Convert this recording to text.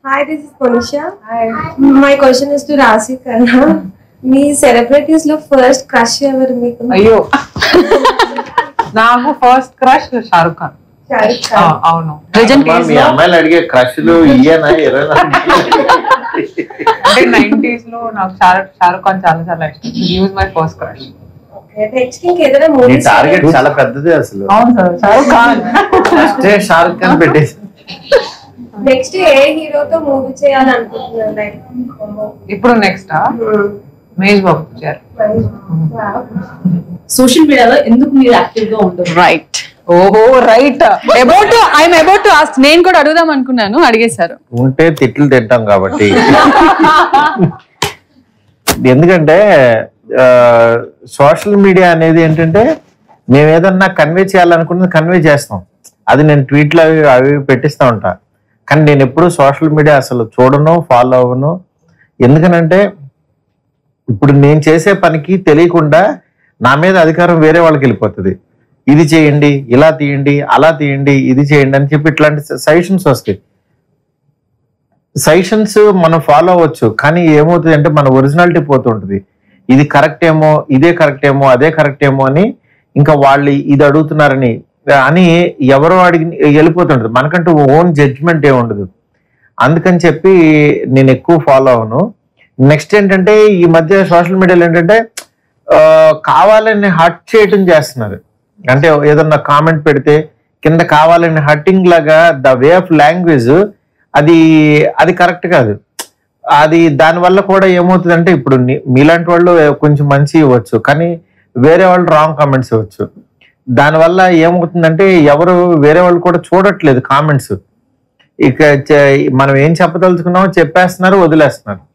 Hi, this is Monisha. My question is to Rasi Khanna. మీ celebrities లో first crush ఎవరు మీకు అయ్యో నాకు ఫస్ట్ క్రష్ షారుఖ్ ఖాన్ షారుఖ్ ఆ, ఖాన్ అవును ప్రజెంట్ అమ్మా, మీ అమ్మాయిలు అడిగే క్రష్లు ఇయ్యనా ఇరవై అంటే నైన్టీస్ లో నాకు షారుఖ్ షారుఖ్ ఖాన్ చాలా చాలా ఇష్టం use my first crush next ఇంకేదైనా నీ మూవీస్ టార్గెట్ చాలా పెద్దది అసలు అవును సార్ షారుఖ్ ఖాన్ ఫస్ట్ షారుఖ్ ఖాన్ పెట్టేసి నెక్స్ట్ ఏ హీరోతో మూవీ చేయాలనుకుంటున్నారు లైక్ ఇప్పుడు నెక్స్ట్ మహేష్ బాబు గారు సోషల్ మీడియాలో ఎందుకు మీరు యాక్టివ్ గా ఉంటారు రైట్ ఓహో right about I'm about to ask నేను కూడా అడుగుదాం అనుకున్నాను అడిగేశారు ఉంటే తిట్లు తింటాం కాబట్టి ఎందుకంటే సోషల్ మీడియా అనేది ఏంటంటే మేము ఏదన్నా కన్వే చేయాలనుకున్నది కన్వే చేస్తాం అది నేను ట్వీట్లు అవి అవి పెట్టిస్తూ ఉంటా కానీ నేను ఎప్పుడు సోషల్ మీడియా అసలు చూడను ఫాలో అవ్వను ఎందుకనంటే ఇప్పుడు నేను చేసే పనికి తెలియకుండా నా మీద అధికారం వేరే వాళ్ళకి వెళ్ళిపోతుంది ఇది చేయండి ఇలా తీయండి అలా తీయండి ఇది చేయండి అని చెప్పి ఇట్లాంటి సజెషన్స్ వస్తాయి సజెషన్స్ మనం ఫాలో అవ్వచ్చు కానీ ఏమవుతుంది అంటే మన ఒరిజినాలిటీ పోతుంటుంది ఇది కరెక్ట్ ఏమో ఇదే కరెక్ట్ ఏమో అదే కరెక్ట్ ఏమో అని ఇంకా వాళ్ళు ఇది అడుగుతున్నారని అని ఎవరో అడిగి వెళ్ళిపోతుంటది మనకంటూ ఓన్ జడ్జ్మెంట్ ఏ ఉండదు అందుకని చెప్పి నేను ఎక్కువ ఫాలో అవను నెక్స్ట్ ఏంటంటే ఈ మధ్య సోషల్ మీడియాలో ఏంటంటే ఆ, కావాలని హర్ట్ చేయటం చేస్తున్నారు అంటే ఏదన్నా కామెంట్ పెడితే కింద కావాలని హర్టింగ్ లాగా ద వే ఆఫ్ లాంగ్వేజ్ అది అది కరెక్ట్ కాదు అది దానివల్ల కూడా ఏమవుతుందంటే ఇప్పుడు ని- మీలాంటి వాళ్ళు కొంచెం మంచి ఇవ్వచ్చు కానీ వేరే వాళ్ళు రాంగ్ కామెంట్స్ ఇవ్వచ్చు దానివల్ల ఏమవుతుందంటే ఎవరు వేరే వాళ్ళు కూడా చూడట్లేదు కామెంట్స్ ఇక చే- మనం ఏం చెప్పదలుచుకున్నామో చెప్పేస్తున్నారు వదిలేస్తున్నారు